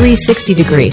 360 degree.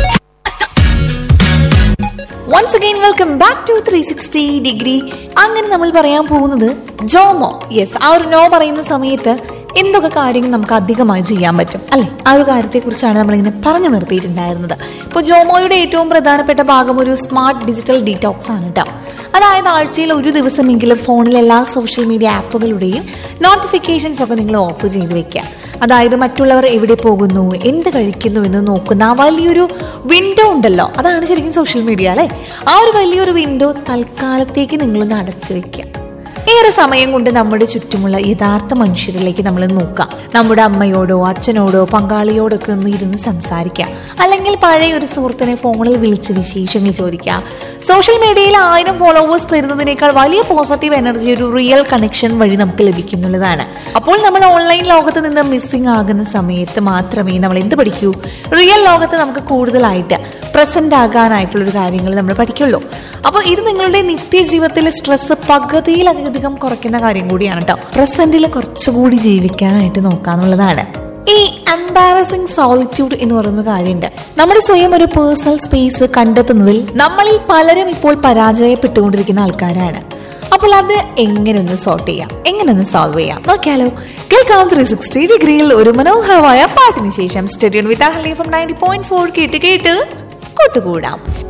Once again welcome back to three sixty degree അങ്ങനെ നമ്മൾ പറയാൻ പോകുന്നത് ജോമോ യെസ് ആ ഒരു നോ പറയുന്ന സമയത്ത് എന്തൊക്കെ കാര്യങ്ങൾ നമുക്ക് അധികമായി ചെയ്യാൻ പറ്റും അല്ലെ ആ ഒരു കാര്യത്തെക്കുറിച്ചാണ് നമ്മളിങ്ങനെ പറഞ്ഞു നിർത്തിയിട്ടുണ്ടായിരുന്നത് ഇപ്പോൾ ജോമോയുടെ ഏറ്റവും പ്രധാനപ്പെട്ട ഭാഗം ഒരു സ്മാർട്ട് ഡിജിറ്റൽ ഡീറ്റോക്സ് ആണ് കേട്ടോ അതായത് ആഴ്ചയിൽ ഒരു ദിവസമെങ്കിലും ഫോണിലെ എല്ലാ സോഷ്യൽ മീഡിയ ആപ്പുകളുടെയും നോട്ടിഫിക്കേഷൻസ് ഒക്കെ നിങ്ങൾ ഓഫ് ചെയ്ത് വെക്കുക അതായത് മറ്റുള്ളവർ എവിടെ പോകുന്നു എന്ത് കഴിക്കുന്നു എന്ന് നോക്കുന്ന ആ വലിയൊരു വിൻഡോ ഉണ്ടല്ലോ അതാണ് ശരിക്കും സോഷ്യൽ മീഡിയ അല്ലേ ആ ഒരു വലിയൊരു വിൻഡോ തൽക്കാലത്തേക്ക് നിങ്ങളൊന്ന് അടച്ചു വെക്കുക ഏറെ സമയം കൊണ്ട് നമ്മുടെ ചുറ്റുമുള്ള യഥാർത്ഥ മനുഷ്യരിലേക്ക് നമ്മൾ നോക്കാം നമ്മുടെ അമ്മയോടോ അച്ഛനോടോ പങ്കാളിയോടൊക്കെ ഒന്ന് ഇരുന്ന് സംസാരിക്കാം അല്ലെങ്കിൽ പഴയ ഒരു സുഹൃത്തിനെ ഫോണിൽ വിളിച്ച് വിശേഷങ്ങൾ ചോദിക്കാം സോഷ്യൽ മീഡിയയിൽ ആയിരം ഫോളോവേഴ്സ് തരുന്നതിനേക്കാൾ വലിയ പോസിറ്റീവ് എനർജി ഒരു റിയൽ കണക്ഷൻ വഴി നമുക്ക് ലഭിക്കുന്നുള്ളതാണ് അപ്പോൾ നമ്മൾ ഓൺലൈൻ ലോകത്ത് നിന്ന് മിസ്സിംഗ് ആകുന്ന സമയത്ത് മാത്രമേ നമ്മൾ എന്ത് പഠിക്കൂ റിയൽ ലോകത്ത് നമുക്ക് കൂടുതലായിട്ട് പ്രസന്റ് ആകാനായിട്ടുള്ള ഒരു കാര്യങ്ങൾ നമ്മൾ പഠിക്കുള്ളൂ അപ്പോൾ ഇത് നിങ്ങളുടെ നിത്യജീവിതത്തിലെ സ്ട്രെസ് പകുതിയിലധികം കുറയ്ക്കുന്ന കാര്യം കൂടിയാണ് കേട്ടോ പ്രസന്റിൽ കുറച്ചുകൂടി ജീവിക്കാനായിട്ട് നോക്കാന്നുള്ളതാണ് ഈ എംബാരസിങ് സോളിറ്റ്യൂഡ് എന്ന് പറയുന്ന കാര്യമുണ്ട് നമ്മുടെ സ്വയം ഒരു പേഴ്സണൽ സ്പേസ് കണ്ടെത്തുന്നതിൽ നമ്മളിൽ പലരും ഇപ്പോൾ പരാജയപ്പെട്ടുകൊണ്ടിരിക്കുന്ന ആൾക്കാരാണ് അപ്പോൾ അത് എങ്ങനെ ഒന്ന് സോർട്ട് ചെയ്യാം എങ്ങനെ ഒന്ന് സോൾവ് ചെയ്യാം നോക്കിയാലോ കേൾക്കാം ത്രീ സിക്സ്റ്റി ഡിഗ്രിയിൽ ഒരു മനോഹരമായ പാട്ടിന് ശേഷം studying with Ahli from ninety point four കേട്ട് കേട്ട് കൂട്ടുകൂടാം